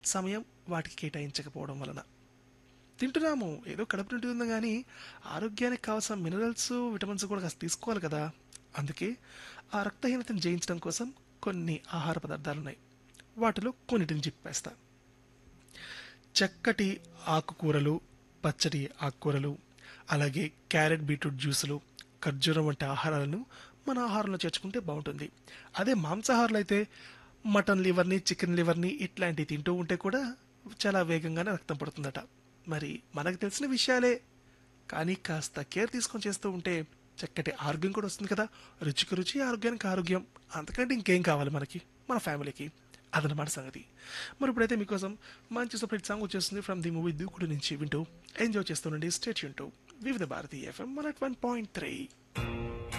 సమయం వాటికి కేటాయించకపోవడం వలన తింటున్నాము ఏదో కడుపు నిండి ఉంది కానీ ఆరోగ్యానికి కావాల్సిన మినరల్స్ విటమిన్స్ కూడా కాస్త తీసుకోవాలి కదా అందుకే ఆ రక్తహీనతను జయించడం కోసం కొన్ని ఆహార పదార్థాలు ఉన్నాయి వాటిలో కొన్నిటిని చెప్పేస్తా చక్కటి ఆకుకూరలు పచ్చడి ఆకుకూరలు అలాగే క్యారెట్ బీట్రూట్ జ్యూసులు ఖర్జూరం వంటి ఆహారాలను మన ఆహారంలో చేర్చుకుంటే బాగుంటుంది అదే మాంసాహారాలు అయితే మటన్ లివర్ని చికెన్ లివర్ని ఇట్లాంటివి తింటూ ఉంటే కూడా చాలా వేగంగానే రక్తం పడుతుందట మరి మనకు తెలిసిన విషయాలే కానీ కాస్త కేర్ తీసుకొని చేస్తూ ఉంటే చక్కటి ఆరోగ్యం కూడా వస్తుంది కదా రుచికి రుచి ఆరోగ్యానికి ఆరోగ్యం అంతకంటే ఇంకేం కావాలి మనకి మన ఫ్యామిలీకి అదనమాట సంగతి మరి ఇప్పుడైతే మీకోసం మంచి సపరేట్ సాంగ్ వచ్చేస్తుంది ఫ్రమ్ ది మూవీ దూకుడు నుంచి వింటూ ఎంజాయ్ చేస్తుండండి స్టేట్ యూన్ Vividh Bharati FM one at one point three